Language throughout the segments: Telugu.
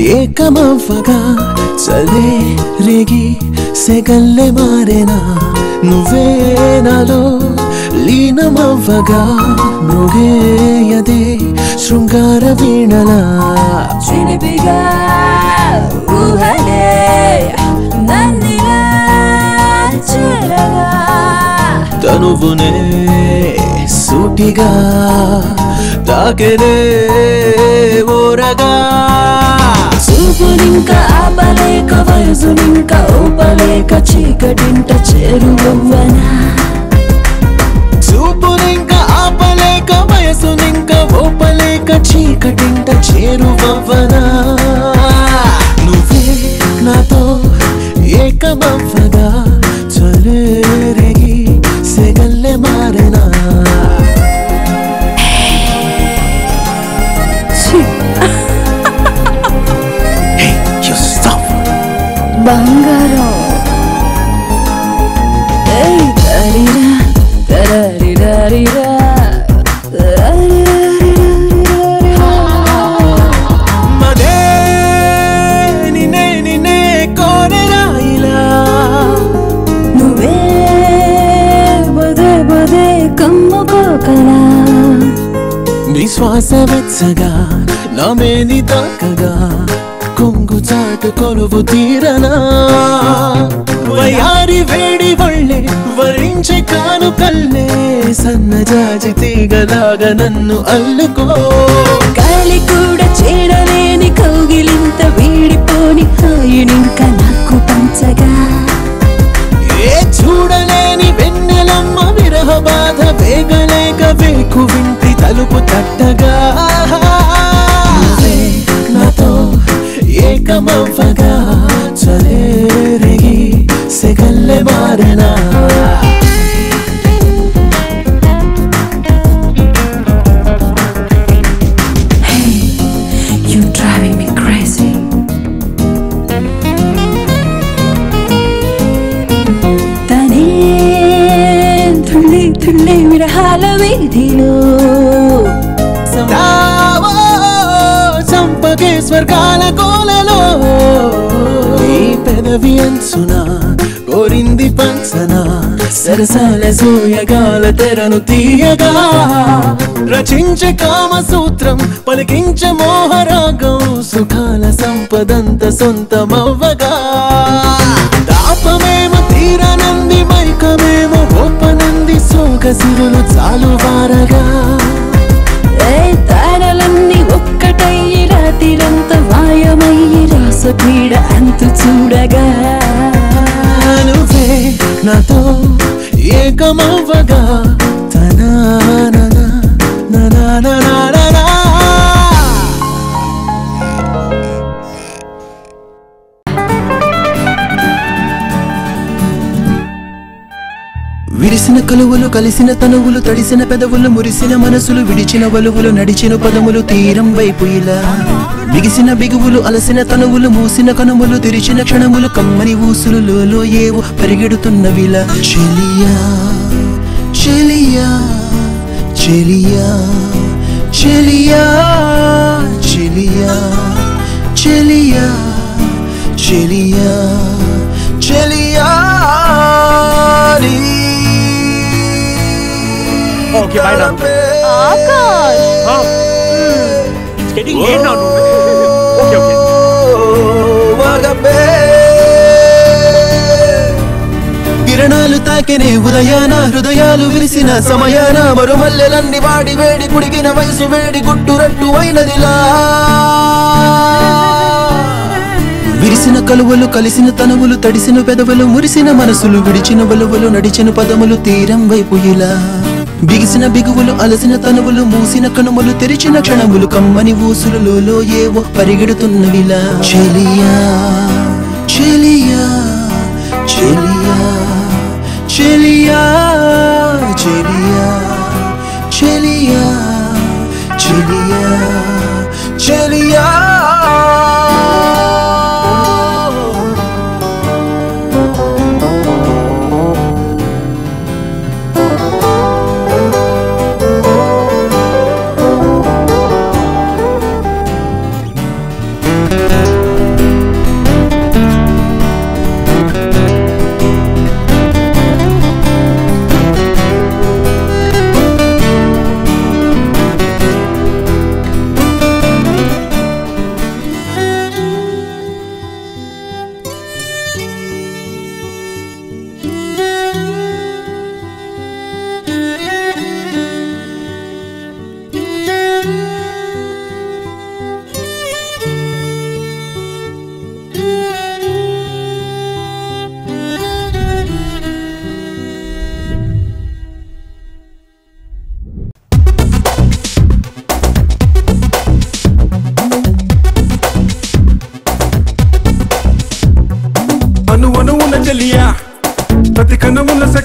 ఏకమవ్వగా చలే రేగి సెగల్లే మారేనా నువ్వే నాలో లీనమవ్వగా మృగేయదే శృంగార వీణలా చిలిపిగా ఊహలే నన్నిలా చేరగా తనువునే సూటిగా తాకెనే ఓరగా చూపునింక ఆపలేక వయసునింక ఊపలేక చీకటింట చేరువవ్వనా చూపునింక ఆపలేక వయసునింక ఓపలేక చీకటింట చేరువవ్వనా నువ్వే నాతో ఏకమవ్వగా చలేరేగి సెగల్లె మారెనా ఛీ, Hey, you stop! బంగారం ఏయ్, తరిరా, తరరిరరిరా, తరరిరరిరరిరా. మదే నిన్నే నిన్నే కోరెరా ఇలా నువ్వే బదే బదే కమ్ముకోకలా నీ శ్వాస వెచ్చగా నా మేని తాకగా కొంగు చాటు కొలువు తీరనా వయారి వేడి వళ్ళే వరించే కాను కల్లే సన్నజాజి తీగలాగా నన్ను అల్లుకో గాలి కూడా చేరలేని కౌగిలింత వీడిపోని హాయినింక నాకు పంచగా ఏ చూడలేని వెన్నెలమ్మ విరహ బాధ వేగలేక వేకు వింటి తలుపు తట్టగా నువ్వే నాతో ఏకమవ్వగా చలేరేగి సెగల్లె మారెనా You driving me crazy తనే తుళ్ళి తుళ్ళి విరహాల వీధిలో రావో చంపకే స్వర్గాల కోలలో ఈ పెదవి అంచున కోరింది పంచన సరసాల సూయగాల తెరను తీయగా రచించే కామ సూత్రం పలికించే మోహరాగం సుఖాల సంపదంత సొంతమవ్వగా తాపమేమో తీరనంది మైకమేమో గొప్పనంది సోగసిరులు చాలు వారగా ఏ తారలన్నీ ఒక్కటయ్యి రాత్రిరంతా మాయమయ్యి రాస పీడ అంతు చూడగా నువ్వే నాతో ఏకమవ్వగా తనాననా ననాననాననా. విరిసిన కలువలు కలిసిన తనువులు తడిసిన పెదవులు మురిసిన మనసులు విడిచిన వలువులు నడిచిన పదములు తీరం వైపు ఇలా బిగిసిన బిగువులు అలసిన తనువులు మూసిన కనుములు తెరిచిన క్షణములు కమ్మని ఊసులు లోలో ఏవో పరిగెడుతున్నవిలా చెలియా చెలియా చెలియా చెలియా చెలియా చెలియా చెలియా చెలియా Okay, bye now. Akash Huh? It's getting late now. Okay, okay. కిరణాలు తాకినే ఉదయాన హృదయాలు విరిసిన సమయాన మరుమల్లెలన్ని వాడి వేడి కుడిగిన వయసు వేడి గుట్టురట్టు అయినదిలా విరిసిన కలువలు కలిసిన తనువులు తడిసిన పెదవులు మురిసిన మనసులు విడిచిన వలువలు నడిచిన పదములు తీరం వైపు ఇలా బిగిసిన బిగువులు అలసిన తనువులు మూసిన కనుములు తెరిచిన క్షణములు కమ్మని ఊసులు లోలో ఏవో పరిగెడుతున్నవిలా చెలియా చెలియా చెలియా చెలియా చెలియా చెలియా చెలియా చెలియా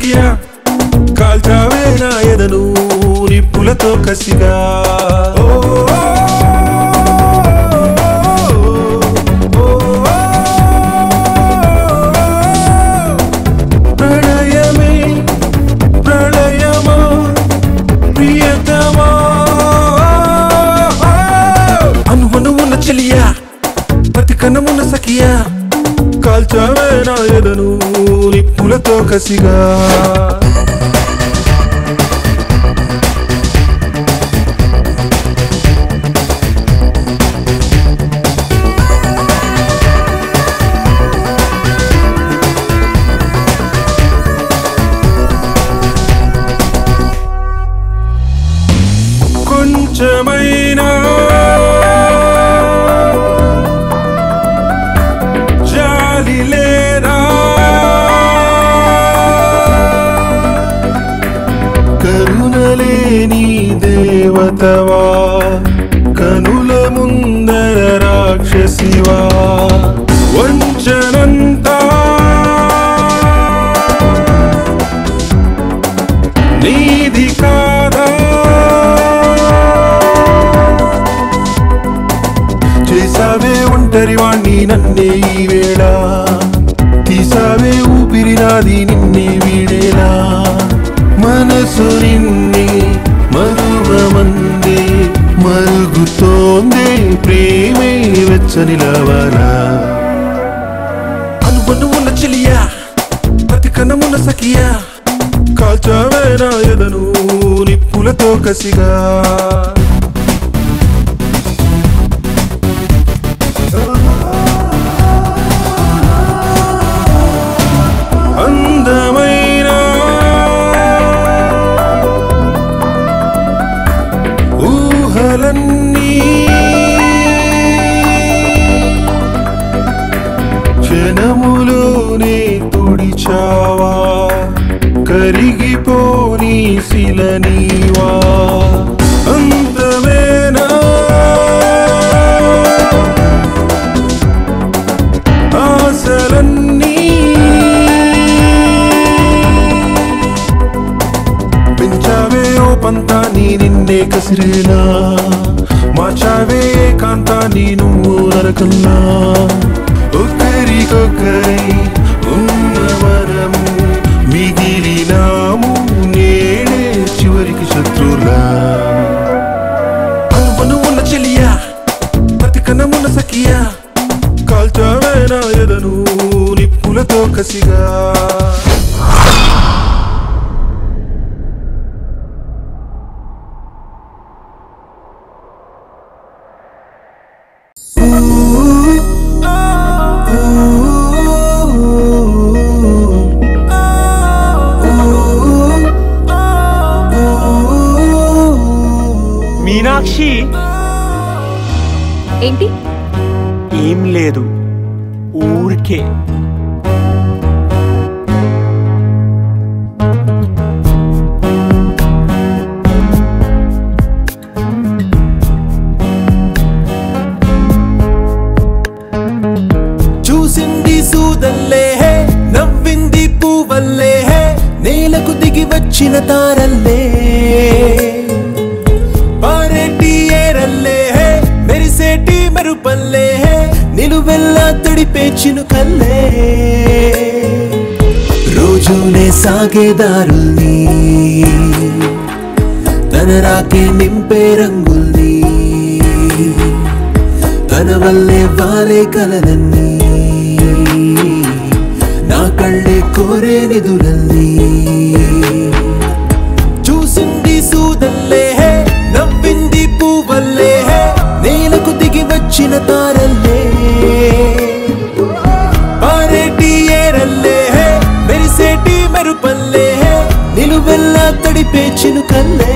సఖియా కాల్చావే నా ఎదను నిప్పులతో కసిగా ఓ, ఓ, ఓ, ఓ, ప్రణయమే ప్రళయమా ప్రియతమా అనువనువున్న చెలియా ప్రతి కన్నమున్న సఖియా కాల్చావే నా ఎదను నిప్పులతో కసిగా కొంచెమైనా జాలి లేరా కరుణలేని దేవతవా కనుల ముందర రాక్షసివా వంచనంతా నీది కాదా చేసావే ఒంటరి వాణ్ణి నన్నే ఈ వేళ తీసావే ఊపిరి నాది నిన్నే వీడేలా మనసు నిన్నే మరువమందే మరుగుతోందే ప్రేమే వెచ్చని లవనా అనుబను ఉన్న చెలియా ప్రతి కన్నమున్న సఖియా కాల్చావే నా ఎదను నిప్పులతో కసిగా అందమైన ఊహలన్నీ క్షణములోనే తుడిచావా కరిగిపోని శిలనీవా అందమేనా ఆశలన్నీ పెంచావే ఓ పంతాన్ని నిన్నే కసిరేలా మార్చావే కాంతాన్ని నువ్వు నరకన్నా ఒకరికొకరై ఉన్న మనము మిగిలినాము నేడే చివరికి శత్రులా అనువను ఉన్న చెలియా ప్రతి కన్నమున్న సఖియా కాల్చావే నా ఎదను నిప్పులతో కసిగా మీనాక్షి ఏంటి ఏం లేదు ఊరికే చూసింది సూదల్లే హే నవ్వింది పువ్వల్లే హే నేలకు దిగి వచ్చిన తారల్లే పారేటి ఏరల్లే హే మెరిసేటి మెరుపల్లే హే నిలువెల్లా తడిపే చినుకల్లే రోజునే సాగే దారుల్ని తన రాకే నింపే రంగుల్ని తన వల్లే వాలే కలలన్నీ నా కళ్ళే కోరే నిధులన్నీ చూసింది సూదల్లే హే నవ్వింది పువ్వల్లే హే నేలకు దిగి వచ్చిన తారల్లే పారేటి ఏరల్లే హే మెరిసేటి మెరుపల్లే హే నిలువెల్లా తడిపే చినుకల్లే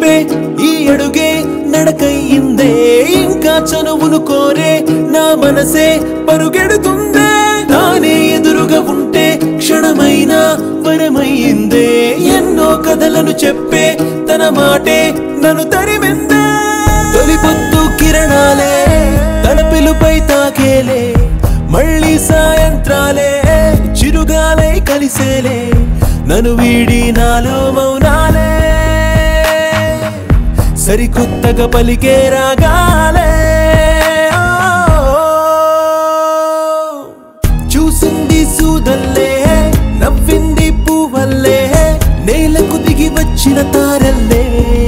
ఎదురే ఈ అడుగే నడకయ్యిందే ఇంకా చనువును కోరే నా మనసే పరుగెడుతుందే తానే ఎదురుగా ఉంటే క్షణమైన వరమయ్యిందే ఎన్నో కథలను చెప్పే తన మాటే నన్ను తరిమిందే తొలి పొద్దు కిరణాలే తన పిలుపై తాకేలే మళ్ళీ సాయంత్రాలే చిరుగాలై కలిసేలే నన్ను వీడి నాలో మౌనాలే సరికొత్తగా పలికే రాగాలే చూసింది సూదల్లే నవ్వింది పువ్వల్లే నేలకు దిగి వచ్చిన తారల్లే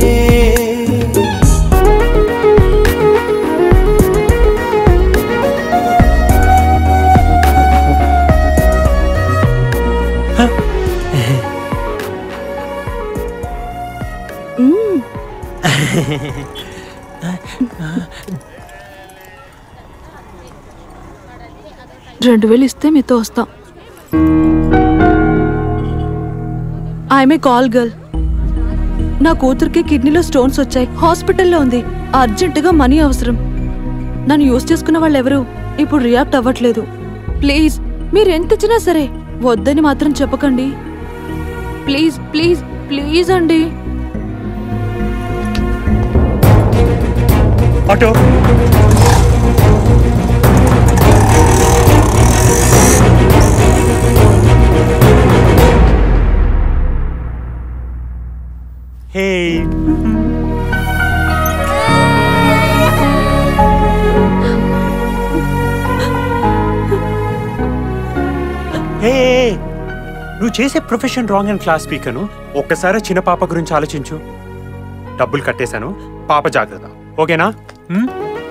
రెండు వేలు ఇస్తే మీతో వస్తాం ఐఎమ్ ఏ కాల్ గర్ల్ నా కూతురికి కిడ్నీలో స్టోన్స్ వచ్చాయి హాస్పిటల్లో ఉంది అర్జెంటుగా మనీ అవసరం నన్ను యూజ్ చేసుకున్న వాళ్ళు ఎవరు ఇప్పుడు రియాక్ట్ అవ్వట్లేదు ప్లీజ్ మీరు ఎంత ఇచ్చినా సరే వద్దని మాత్రం చెప్పకండి ప్లీజ్ ప్లీజ్ ప్లీజ్ అండి ఆటో హే హే నువ్వు చేసే ప్రొఫెషన్ రాంగ్ అండ్ క్లాస్ స్పీకర్ను ఒక్కసారి చిన్న పాప గురించి ఆలోచించు డబ్బులు కట్టేశాను పాప జాగ్రత్త ఓకేనా హ్మ్?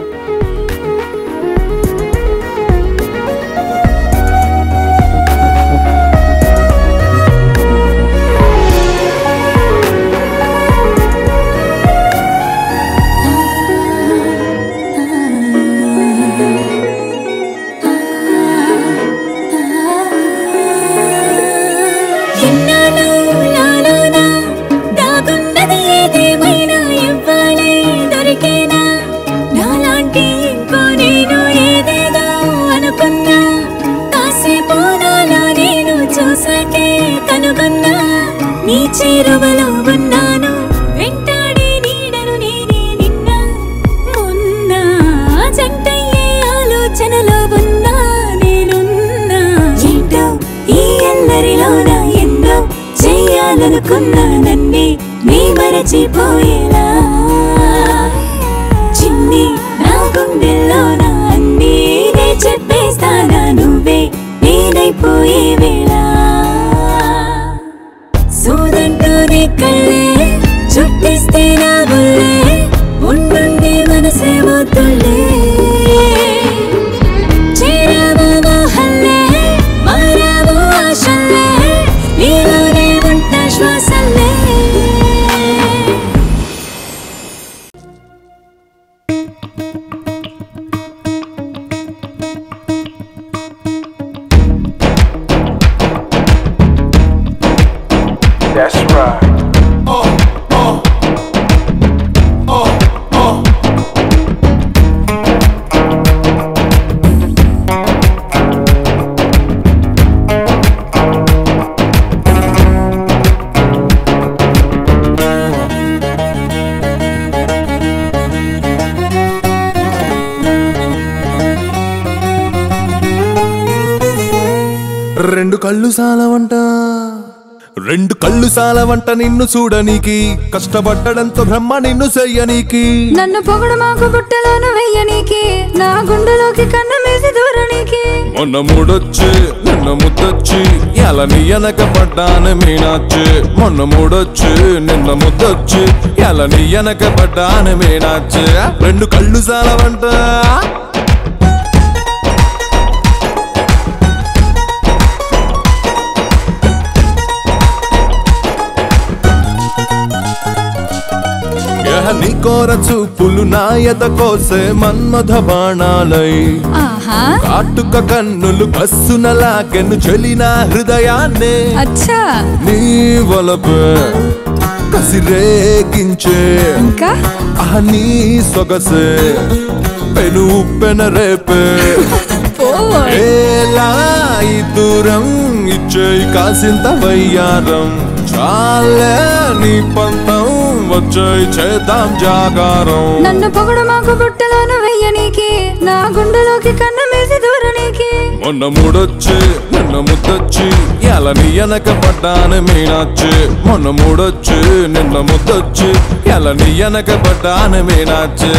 ఎన్నాళ్ళు నాలోన దాగున్నది ఏదేమైనా ఇవ్వాలే దొరికేనా నాలాంటి ఇంకో నేను ఏదేదో అనుకున్నా కాసేపు నాలో నేను చూసాకే కనుగొన్నా నీ చేరువలో ఉన్నాను వెంటాడే నీడను నేనే నిన్న మొన్న జంటయ్యే ఆలోచనలో ఉన్నా నేనున్నా ఏంటో ఈ ఎల్లరిలోన ఎందో చెయ్యాలనుకున్నా నన్నే నీ మరచిపోయేలా చిన్ని నా గుండెల్లోన అన్నీ నే చెప్పేస్తానా నువ్వే నేనైపోయే వేళ సూదంటూనే కళ్ళే చుట్టిస్తే నా గుల్లే ఉండుండి మనసే వద్దులే చేరావు మోహల్లే మారావు ఆశల్లే నీలోనే ఉంట శ్వాసల్లే That's right. రెండు కళ్ళు సాలవంట రెండు కళ్ళు సాలవంట నిన్ను చూడనీకి కష్టపడ్డంతో బ్రహ్మ నిన్ను చెయ్యనీకి నన్ను పొగడు మాకు బుట్టలోను వెయ్యనీకి నా గుండెలోకి కన్ను మేసి దూరనీకి మొన్న మూడొచ్చి నిన్న ముద్దొచ్చి ఎలా నీ వెనక పడ్డాను మీనాచ్చి మొన్న మూడొచ్చి నిన్న ముద్దొచ్చి ఎలా నీ వెనక పడ్డాను మీనాచ్చి రెండు కళ్ళు సాలవంట యహ నీ కోర చూపులు నాయత కోసే మన్మథ బాణాలై ఆహా కాటుక కన్నులు కస్సున లాగెను చెలిన హృదయాన్నే అచ్చా నీ వలపే కసిరేగించే ఇంకా ఆ నీ సొగసే పెను పెన రేపే ఏలా ఈ దూరం ఇచ్చేయి కాసింత వయ్యారం చాలే నీ పంతం వచ్చేయి చేద్దాం జాగారం నన్ను పొగడు మాకు బుట్టలోను వెయ్యనీకి నా గుండెలోకి కన్ను మేసి దూరనీకి మొన్న మూడొచ్చి నిన్న ముద్దొచ్చి ఎలా నీ వెనక పడ్డాను మీనాచ్చి మొన్న మూడొచ్చి నిన్న ముద్దొచ్చి ఎలా నీ వెనక పడ్డాను మీనాచ్చి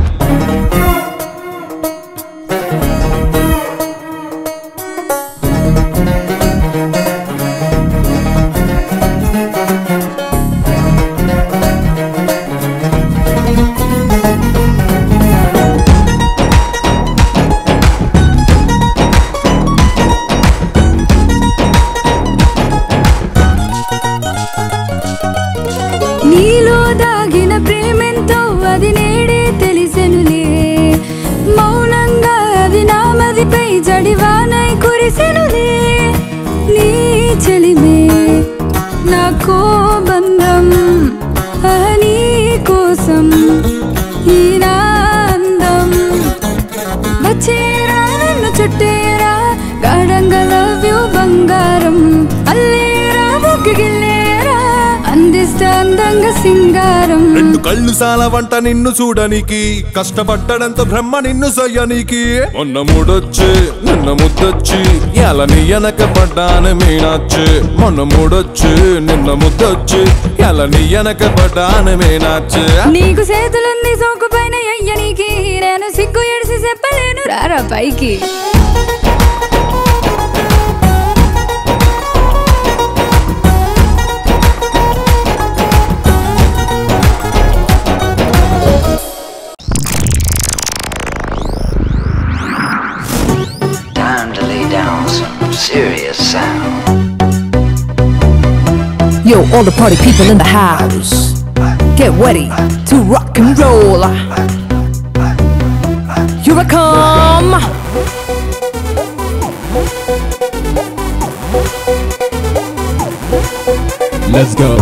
నీలో దాగిన ప్రేమెంతో అది నేడే తెలిసెనులే మౌనంగా అది నా మదిపై జడివానై కురిసెనులే నీ చెలిమే నాకో బంధం ఆ నీ కోసం ఈ నా అందం వచ్చేరా నన్ను చుట్టేరా గాఢంగా లవ్ యూ బంగారం అల్లేరా ముగ్గుగిల్లేరా అందిస్తే అందంగా సింగారం రెండు కళ్ళు సాల వంట నిన్ను చూడనికి కష్టపడ్డడంత బ్రహ్మ నిన్ను సయ్యనికి మొన్న మూడొచ్చి నిన్న ముద్దొచ్చి ఎలా నీ వెనక పడ్డాను మీనాచ్చి మొన్న మూడొచ్చి నిన్న ముద్దొచ్చి ఎలా నీ వెనక పడ్డాను మీనాచ్చి నీకు చేతులుంది సోకు పైన అయ్యనికి నేను సిగ్గు ఎడిసి చెప్పలేను రారా పైకి Time to lay down some serious sound. Yo, all the party people in the house, get ready to rock and roll. Here I come. Let's go.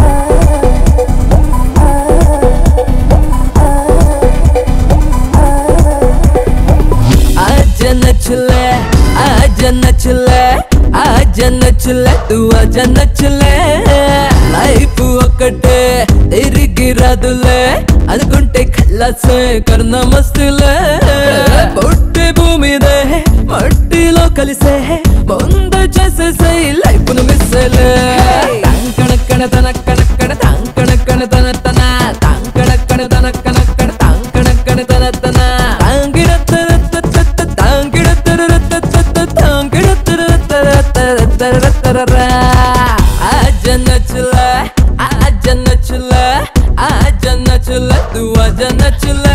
आजा नचले आजा नचले आजा नचले तू आजा నచ్చలే లైఫ్ ఒక్కటే తిరిగి రాదులే అనుకుంటే ఖల్లాసే కర్ణ మస్తులే పొట్టి భూమిదే మట్టిలో కలిసే ముందు చేసేసే లైఫ్ ను మిస్సలే కణక్కణ తన కణక్కణ తాంకణక్కణ తన తన తాంకణక్కణ తన కణక్కణ తాంకణక్కణ తన తన తాంగిడ తర తత తాంగిడ తర తత తాంగిడ తర తర తర తర ఆజ నచులే ఆజ నచులే ఆజ నచులే తు ఆజ నచులే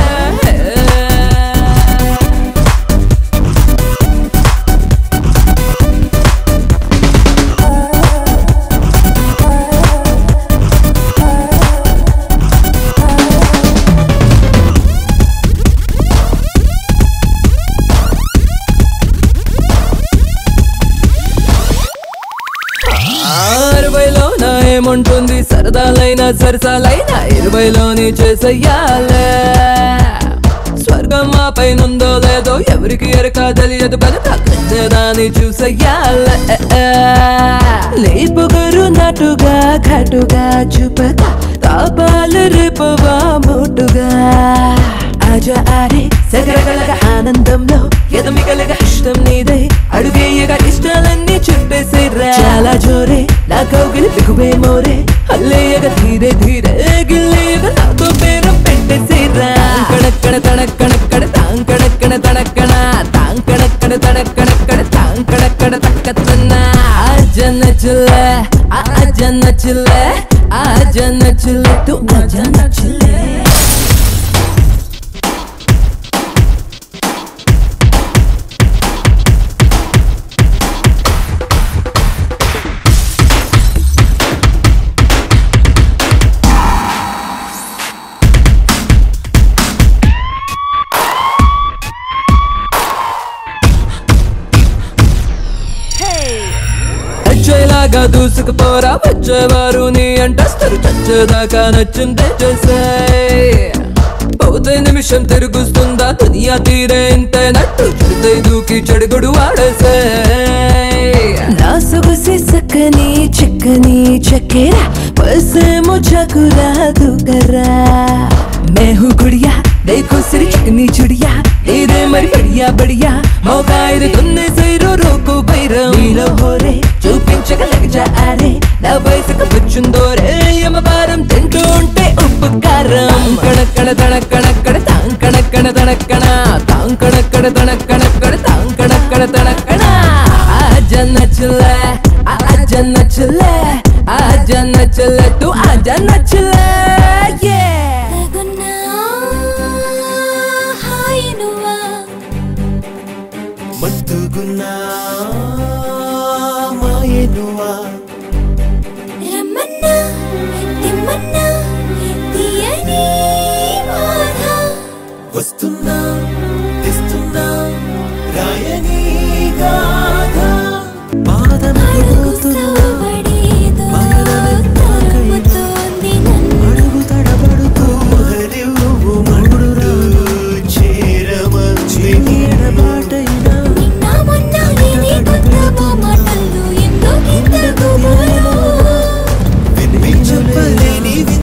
అరవైలో నా ఏముంటుంది సరదాలైనా సరసాలైనా ఇరవైలోని చేసయ్యాలే స్వర్గం మా పైనుందో లేదో ఎవరికి ఎరక తెలియదు కనుక దాన్ని చూసయ్యాలే నీ పొగరు నటుగా ఘటుగా చూపగా తాపాలు రేపవా మోటుగా ఆజా ఆడే సగరగలగ ఆనందంలో ఎదమిగలగా ఇష్టం నీదే అడుగేయగా ఇష్టాలన్నీ చెప్పేసేరా చాలా జోరే నా కౌగిలి పిగువే మోరే అల్లేయగా ధీరే ధీరే గిల్లేయగా నాతో పేరం పెట్టేసేరా కణక్కడ తణక్కడక్కడ తాంకడక్కడ తణక్కడ తాంకడక్కడ తణక్కడక్కడ తాంకడక్కడ తక్కతన్న ఆజన చిల్లే ఆజన చిల్లే ఆజన చిల్లే తు ఆజన చిల్లే అజ్జయలాగా దూరం దూసుకుపోరా వచ్చేవారు నీ అంటస్తారు చచ్చేదాకా నచ్చిందే చేసాయి పోతే నిమిషం తిరుగుస్తుందా దునియా తీరే ఇంతేనట్టు చెడితే దూకి చెడుగుడు వాడేసే నా సొగసి సక్కని చిక్కని చక్కెర పసేమో చకురా దుకరా मैं हूँ गुड़िया देखो सिर चिकनी चुड़िया ఇదే మరి బడియా బడియా మౌకా ఇది తున్నే సైరో రోకు బైరం నీలో హోరే చూపించగలగజా ఆరే నా వయసుకు పుచ్చుందోరే యమబారం తింటూ ఉంటే ఉప్పు కారం కణక్కణ తణక్కణక్కణ తాంకణక్కణ తణక్కణ తాంకణక్కణ తణక్కణ